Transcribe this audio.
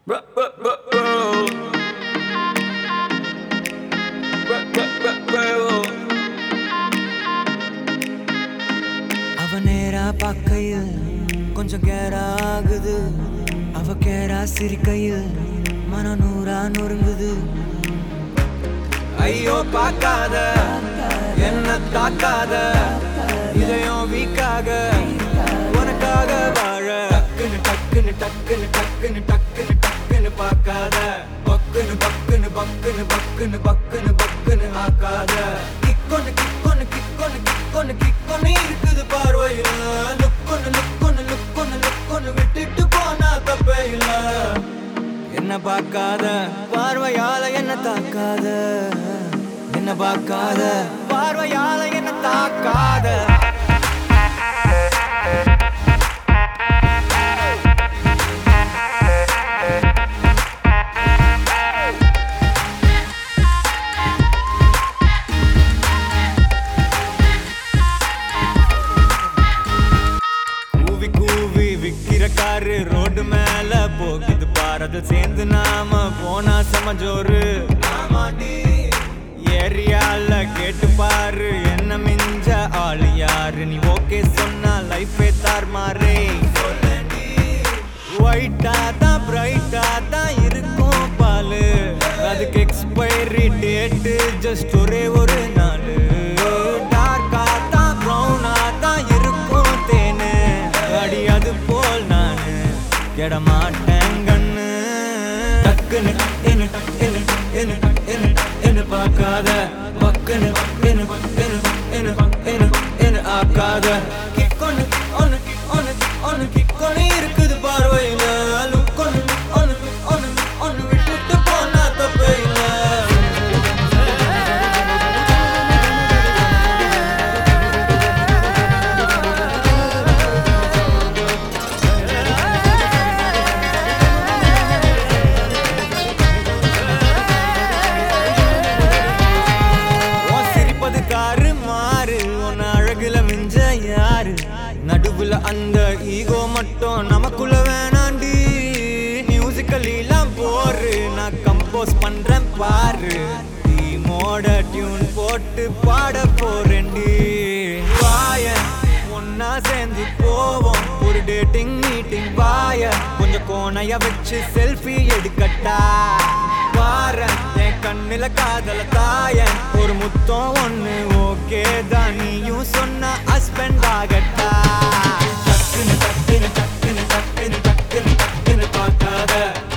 அவ நேரா பார்க்கையில் கொஞ்சம் கேரா ஆகுது அவ கேரா சிரிக்கையில் மன நூறா நொறுங்குது ஐயோ பார்க்காத என்ன தாக்காத இதயம் வீக்காக உனக்காக வாழ டக்குன்னு டக்குன்னு டக்குன்னு டக்குன்னு டக்குன்னு டக்குன்னு பார்க்காத பக்குன்னு பக்குன்னு பக்குன்னு பக்குன்னு பக்குன்னு பக்குன்னு ஆக்காத கிக்கொன்னு கிக்கொன்னு கிக்கொன்னு கிக்கொன்னு கிக்கொன்னு இருக்குது பார்வையில லுக்கொன்னு லுக்கொன்னு லுக்கொன்னு லுக்கொன்னு விட்டுட்டு போனா தப்பே இல்ல என்ன பார்க்காத பார்வையால என்ன தாக்காத என்ன பார்க்காத பார்வையால என்ன தாக்காத கூவி கூவி விக்கிற காரு ரோடு மேல போகுது பாரத சேர்ந்து நாம போனா சமஜோரு ஏரியால கேட்டு பாரு என்ன மிஞ்ச ஆளு யாரு நீ ஓகே சொன்னா லைஃபே தார்மாரே ஒயிட்டா தான் பிரைட்டா தான் இருக்கும் பாலு அதுக்கு எக்ஸ்பைரி டேட்டு ஜஸ்ட் ஒரே ஒரு நாள் டார்க்கா தான் ப்ரௌனா தான் இருக்கும் தேனு அடி அது போல் நானு கெட மாட்டேன் கண்ணு டக்குன்னு என்ன என்ன என்ன என்ன என்ன பார்க்காத பக்குன்னு என்ன என்ன என்ன என்ன என்ன ஆக்காத கிக்கொன்னு ஒன்னு ஒன்னு ஒன்னு கிக்கொன்னு இருக்குது பார்வையில லுக்கொன்னு ஒன்னு ஒன்னு ஒன்னு விட்டுட்டு போனா தப்பே இல்லை உன் சிரிப்பது காரு மாறு உன் அழகுல மிஞ்ச யாரு நடுவுல அந்த ஈகோ மட்டும் நமக்குள்ள வேணாண்டி மியூசிக்கல்லாம் போரு நான் கம்போஸ் பண்றேன் பாரு டீமோட டியூன் போட்டு பாட போறேன்டி வாய ஒன்னா சேர்ந்து போவோம் ஒரு டேட்டிங் மீட்டிங் வாய கொஞ்சம் கோணைய வச்சு செல்ஃபி எடுக்கட்டா பாரேன் என் கண்ணுல காதல தாயன் ஒரு முத்தம் ஒண்ணு ஓகே தான் நீயும் சொன்ன ஹஸ்பண்ட் ஆகட்டா டக்குன்னு டக்குன்னு டக்குன்னு டக்குன்னு டக்குன்னு டக்குன்னு பார்க்காத